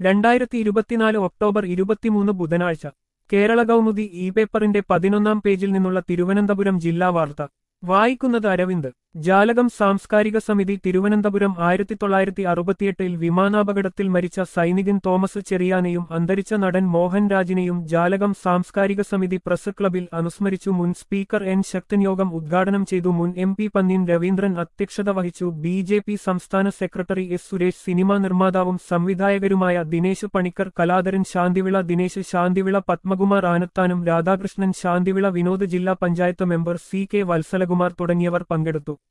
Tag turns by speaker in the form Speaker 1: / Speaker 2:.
Speaker 1: രണ്ടായിരത്തി ഇരുപത്തിനാല് ഒക്ടോബർ ഇരുപത്തിമൂന്ന് ബുധനാഴ്ച കേരള കൗമുദി ഇ പേപ്പറിന്റെ പതിനൊന്നാം പേജിൽ നിന്നുള്ള തിരുവനന്തപുരം ജില്ലാ വാർത്ത വായിക്കുന്നത് അരവിന്ദ് ജാലകം സാംസ്കാരിക സമിതി തിരുവനന്തപുരം ആയിരത്തി തൊള്ളായിരത്തി അറുപത്തിയെട്ടിൽ വിമാനാപകടത്തിൽ മരിച്ച സൈനികൻ തോമസ് ചെറിയാനെയും അന്തരിച്ച നടൻ മോഹൻ രാജിനെയും ജാലകം സാംസ്കാരിക സമിതി പ്രസ് ക്ലബിൽ അനുസ്മരിച്ചു മുൻ സ്പീക്കർ എൻ ശക്തൻ യോഗം ഉദ്ഘാടനം ചെയ്തു മുൻ എം പി പന്നീൻ രവീന്ദ്രൻ അധ്യക്ഷത വഹിച്ചു ബി ജെ പി സംസ്ഥാന സെക്രട്ടറി എസ് സുരേഷ് സിനിമാ നിർമ്മാതാവും സംവിധായകരുമായ ദിനേശ് പണിക്കർ കലാധരൻ ശാന്തിവിള ദിനേശ് ശാന്തിവിള പത്മകുമാർ ആനത്താനും രാധാകൃഷ്ണൻ ശാന്തിവിള വിനോദ് ജില്ലാ panchayat member C K Valsalakumar തുടങ്ങിയവർ പങ്കെടുത്തു